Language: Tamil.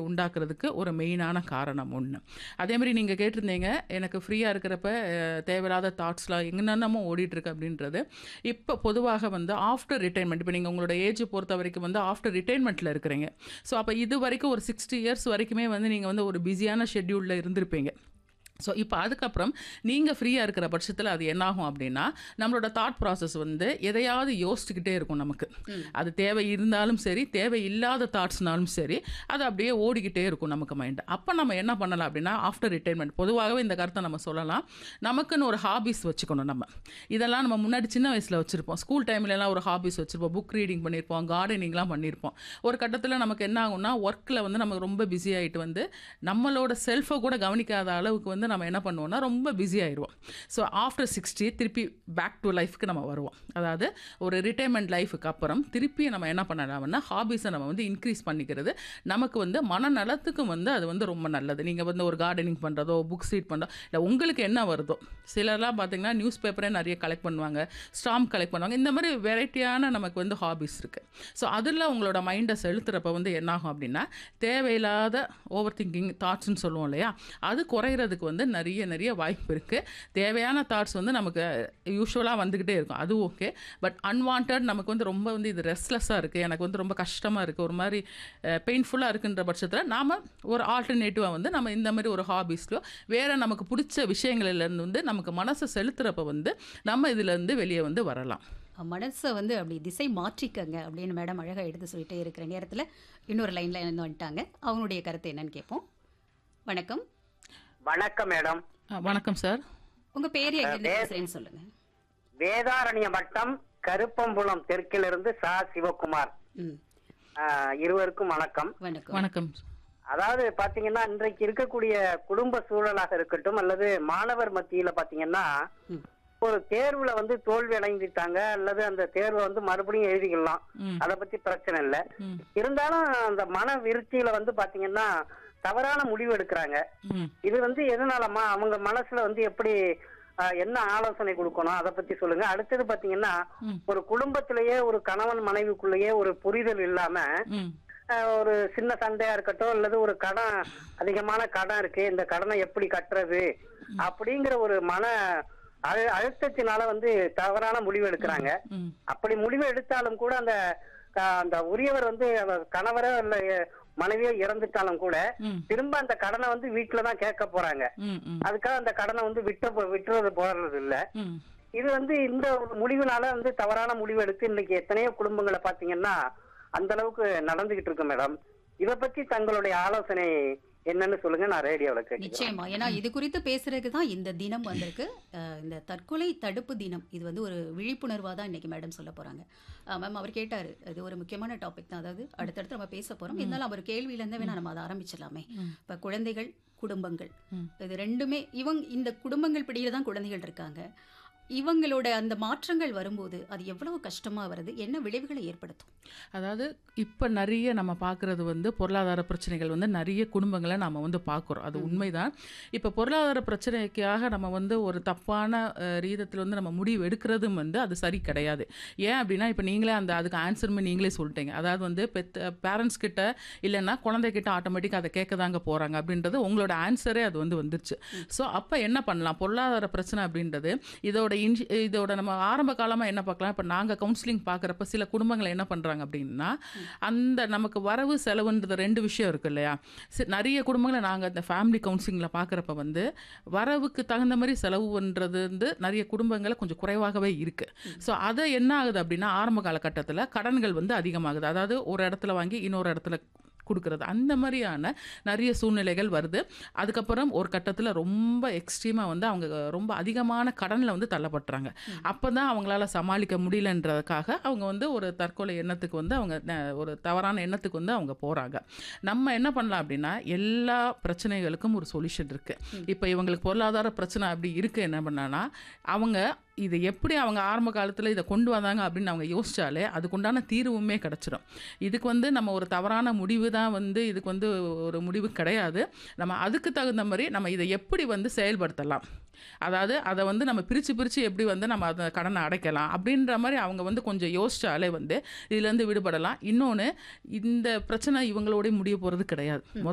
உண்டாக்குறதுக்கு ஒரு மெயினான காரணம் ஒன்று அதே மாதிரி நீங்கள் கேட்டிருந்தீங்க எனக்கு ஃப்ரீயாக இருக்கிறப்ப அஹ், தேவையில்லாத தாட்ஸ்லாம் என்னென்னமோ ஓடிட்டுருக்கு அப்படின்றது இப்போ பொதுவாக வந்து ஆஃப்டர் ரிட்டைர்மெண்ட் இப்போ நீங்கள் உங்களோட ஏஜ் பொறுத்த வரைக்கும் வந்து ஆஃப்டர் ரிட்டைர்மெண்ட்டில் இருக்கிறீங்க ஸோ அப்போ இது வரைக்கும் ஒரு சிக்ஸ்டி இயர்ஸ் வரைக்குமே வந்து நீங்கள் வந்து ஒரு பிஸியான ஷெட்யூலில் இருந்திருப்பீங்க ஸோ இப்போ அதுக்கப்புறம் நீங்கள் ஃப்ரீயாக இருக்கிற பட்சத்தில் அது என்னாகும் அப்படின்னா நம்மளோட தாட் ப்ராசஸ் வந்து எதையாவது யோசிச்சுக்கிட்டே இருக்கும் நமக்கு அது தேவை இருந்தாலும் சரி தேவை இல்லாத தாட்ஸ்னாலும் சரி அது அப்படியே ஓடிக்கிட்டே இருக்கும் நமக்கு மைண்டு அப்போ நம்ம என்ன பண்ணலாம் அப்படின்னா ஆஃப்டர் ரிட்டைர்மெண்ட் பொதுவாகவே இந்த கருத்தை நம்ம சொல்லலாம் நமக்குன்னு ஒரு ஹாபிஸ் வச்சுக்கணும் நம்ம இதெல்லாம் நம்ம முன்னாடி சின்ன வயசில் வச்சுருப்போம் ஸ்கூல் டைம்லலாம் ஒரு ஹாபிஸ் வச்சுருப்போம் புக் ரீடிங் பண்ணியிருப்போம் கார்டனிங்லாம் பண்ணியிருப்போம் ஒரு கட்டத்தில் நமக்கு என்ன ஆகும்னா ஒர்க்கில் வந்து நம்ம ரொம்ப பிஸி ஆகிட்டு வந்து நம்மளோட செல்ஃபை கூட கவனிக்காத அளவுக்கு வந்து நம்ம என்ன பண்ணுவோம்னா ரொம்ப பிஸி ஆயிடுவோம் ஸோ ஆஃப்டர் சிக்ஸ்டி திருப்பி பேக் டு லைஃப்க்கு நம்ம வருவோம் அதாவது ஒரு ரிட்டைர்மெண்ட் லைஃபுக்கு அப்புறம் திருப்பி நம்ம என்ன பண்ணலாம்னா ஹாபிஸை நம்ம வந்து இன்க்ரீஸ் பண்ணிக்கிறது நமக்கு வந்து மனநலத்துக்கும் வந்து அது வந்து ரொம்ப நல்லது நீங்கள் வந்து ஒரு கார்டனிங் பண்ணுறதோ புக்ஸ் ரீட் பண்ணுறதோ இல்லை உங்களுக்கு என்ன வருதோ சிலர்லாம் பார்த்தீங்கன்னா நியூஸ் பேப்பரே நிறைய கலெக்ட் பண்ணுவாங்க ஸ்டாம்ப் கலெக்ட் பண்ணுவாங்க இந்த மாதிரி வெரைட்டியான நமக்கு வந்து ஹாபிஸ் இருக்குது ஸோ அதில் உங்களோட மைண்டை செலுத்துகிறப்ப வந்து என்னாகும் அப்படின்னா தேவையில்லாத ஓவர் திங்கிங் தாட்ஸ்னு சொல்லுவோம் இல்லையா அது குறையிறதுக்கு வந்து நிறைய நிறைய வாய்ப்பு இருக்குது தேவையான தாட்ஸ் வந்து நமக்கு யூஸ்வலாக வந்துக்கிட்டே இருக்கும் அது ஓகே பட் அன்வான்ட் நமக்கு வந்து ரொம்ப வந்து இது ரெஸ்ட்லெஸ்ஸாக இருக்குது எனக்கு வந்து ரொம்ப கஷ்டமாக இருக்குது ஒரு மாதிரி பெயின்ஃபுல்லாக இருக்குன்ற பட்சத்தில் நாம் ஒரு ஆல்டர்னேட்டிவாக வந்து நம்ம இந்த மாதிரி ஒரு ஹாபிஸ்லையோ வேறு நமக்கு பிடிச்ச விஷயங்கள்லேருந்து வந்து நமக்கு மனசை செலுத்துகிறப்ப வந்து நம்ம இதுலேருந்து வெளியே வந்து வரலாம் மனசை வந்து அப்படி திசை மாற்றிக்கங்க அப்படின்னு மேடம் அழகாக எடுத்து சொல்லிட்டே இருக்கிற நேரத்தில் இன்னொரு லைனில் இருந்து வந்துட்டாங்க அவங்களுடைய கருத்து என்னன்னு கேட்போம் வணக்கம் வணக்கம் மேடம் அஹ், வணக்கம் சார் உங்கள் பேர் எங்கேருந்து பேசுகிறேன்னு சொல்லுங்கள் வேதாரண்ய வட்டம் கருப்பம்புலம் தெற்கிலிருந்து சா சிவகுமார் ம் ஆஹ், இருவருக்கும் வணக்கம் வணக்கம் வணக்கம் அதாவது பாத்தீங்கன்னா இன்றைக்கு இருக்கக்கூடிய குடும்ப சூழலாக இருக்கட்டும் அல்லது மாணவர் மத்தியில பாத்தீங்கன்னா ம் ஒரு தேர்வுல வந்து தோல்வி அடைந்துட்டாங்க அல்லது அந்த தேர்வை வந்து மறுபடியும் எழுதிக்கலாம் ம். அத பத்தி பிரச்சனை இல்ல ம் இருந்தாலும் அந்த மன விருத்தியில வந்து பாத்தீங்கன்னா தவறான முடிவு எடுக்கிறாங்க ம் இது வந்து எதனாலமா அவங்க மனசுல வந்து எப்படி ஆஹ், என்ன ஆலோசனை கொடுக்கணும் அதை பத்தி சொல்லுங்க அடுத்தது பாத்தீங்கன்னா ம். ஒரு குடும்பத்திலேயே ஒரு கணவன் மனைவிக்குள்ளேயே ஒரு புரிதல் இல்லாம ம் ஆஹ், ஒரு சின்ன சண்டையா இருக்கட்டும் அல்லது ஒரு கடன் அதிகமான கடன் இருக்கு இந்த கடனை எப்படி கட்டுறது அப்படிங்கிற ஒரு மன அழு அழுத்தத்தினால வந்து தவறான முடிவு எடுக்கிறாங்க ம் அப்படி முடிவு எடுத்தாலும் கூட அந்த ஆஹ், அந்த உரியவர் வந்து அவர் கணவரோ இல்ல மனைவியோ இறந்துட்டாலும் கூட ம் திரும்ப அந்த கடனை வந்து வீட்டுல தான் கேட்க போறாங்க ம் ம் அதுக்காக அந்த கடனை வந்து விட்ட போ- விட்டுறது போறது இல்ல ம் இது வந்து இந்த ஒரு முடிவுனால வந்து தவறான முடிவு எடுத்து இன்னைக்கு எத்தனையோ குடும்பங்களை பாத்தீங்கன்னா அந்த அளவுக்கு நடந்துகிட்டு இருக்கு மேடம் இத பத்தி தங்களுடைய ஆலோசனை என்னன்னு சொல்லுங்க நான் ரேடியோல கேட்கிறேன் நிச்சயமா ஏன்னா இது குறித்து பேசுறதுக்கு தான் இந்த தினம் வந்திருக்கு அஹ் இந்த தற்கொலை தடுப்பு தினம் இது வந்து ஒரு விழிப்புணர்வாக தான் இன்னைக்கு மேடம் சொல்ல போறாங்க மேம் அவர் கேட்டாரு இது ஒரு முக்கியமான டாபிக் தான் அதாவது அடுத்தடுத்து நம்ம பேச போறோம் இருந்தாலும் அவர் கேள்வியிலேருந்தே வேணா நம்ம அதை ஆரம்பிச்சிடலாமே இப்போ குழந்தைகள் குடும்பங்கள் இது ரெண்டுமே இவங்க இந்த குடும்பங்கள் பிடியில தான் குழந்தைகள் இருக்காங்க இவங்களோட அந்த மாற்றங்கள் வரும்போது அது எவ்வளவு கஷ்டமா வருது என்ன விளைவுகளை ஏற்படுத்தும் அதாவது இப்போ நிறைய நம்ம பார்க்குறது வந்து பொருளாதார பிரச்சனைகள் வந்து நிறைய குடும்பங்களை நம்ம வந்து பார்க்குறோம் அது உண்மைதான் இப்போ பொருளாதார பிரச்சனைக்காக நம்ம வந்து ஒரு தப்பான அஹ், ரீதத்தில் வந்து நம்ம முடிவு எடுக்கிறதும் வந்து அது சரி கிடையாது ஏன் அப்படின்னா இப்போ நீங்களே அந்த அதுக்கு ஆன்சருமே நீங்களே சொல்லிட்டீங்க அதாவது வந்து பெத்த பேரண்ட்ஸ் கிட்ட இல்லைன்னா குழந்தைகிட்ட ஆட்டோமேட்டிக்காக அதை கேட்க தாங்க போகிறாங்க அப்படின்றது உங்களோட ஆன்சரே அது வந்து வந்துருச்சு ஸோ அப்போ என்ன பண்ணலாம் பொருளாதார பிரச்சனை அப்படின்றது இதோட இன்ஜி இதோட நம்ம ஆரம்ப காலமாக என்ன பார்க்கலாம் இப்போ நாங்கள் கவுன்சிலிங் பார்க்குறப்ப சில குடும்பங்கள் என்ன பண்ணுறாங்க அப்படின்னா அந்த நமக்கு வரவு செலவுன்றது ரெண்டு விஷயம் இருக்கு இல்லையா சி- நிறைய குடும்பங்களை நாங்கள் இந்த ஃபேமிலி கவுன்சிலிங்கில் பார்க்குறப்ப வந்து வரவுக்கு தகுந்த மாதிரி செலவுன்றது வந்து நிறைய குடும்பங்களை கொஞ்சம் குறைவாகவே இருக்குது ஸோ அதை என்ன ஆகுது அப்படின்னா ஆரம்ப காலகட்டத்தில் கடன்கள் வந்து அதிகமாகுது அதாவது ஒரு இடத்துல வாங்கி இன்னொரு இடத்துல கொடுக்கறது அந்த மாதிரியான நிறைய சூழ்நிலைகள் வருது அதுக்கப்புறம் ஒரு கட்டத்தில் ரொம்ப எக்ஸ்ட்ரீமாக வந்து அவங்க ரொம்ப அதிகமான கடனில் வந்து தள்ளப்படுறாங்க அப்போ தான் அவங்களால சமாளிக்க முடியலன்றதுக்காக அவங்க வந்து ஒரு தற்கொலை எண்ணத்துக்கு வந்து அவங்க ந- ஒரு தவறான எண்ணத்துக்கு வந்து அவங்க போகிறாங்க நம்ம என்ன பண்ணலாம் அப்படின்னா எல்லா பிரச்சனைகளுக்கும் ஒரு சொல்யூஷன் இருக்குது இப்போ இவங்களுக்கு பொருளாதார பிரச்சனை அப்படி இருக்குது என்ன பண்ணான்னா அவங்க இதை எப்படி அவங்க ஆரம்ப காலத்தில் இதை கொண்டு வந்தாங்க அப்படின்னு அவங்க யோசிச்சாலே அதுக்குண்டான தீர்வுமே கிடச்சிடும் இதுக்கு வந்து நம்ம ஒரு தவறான முடிவு தான் வந்து இதுக்கு வந்து ஒரு முடிவு கிடையாது நம்ம அதுக்கு தகுந்த மாதிரி நம்ம இதை எப்படி வந்து செயல்படுத்தலாம் அதாவது அதை வந்து நம்ம பிரித்து பிரித்து எப்படி வந்து நம்ம அதை கடனை அடைக்கலாம் அப்படின்ற மாதிரி அவங்க வந்து கொஞ்சம் யோசிச்சாலே வந்து இதுலேருந்து விடுபடலாம் இன்னொன்று இந்த பிரச்சனை இவங்களோட முடிய போகிறது கிடையாது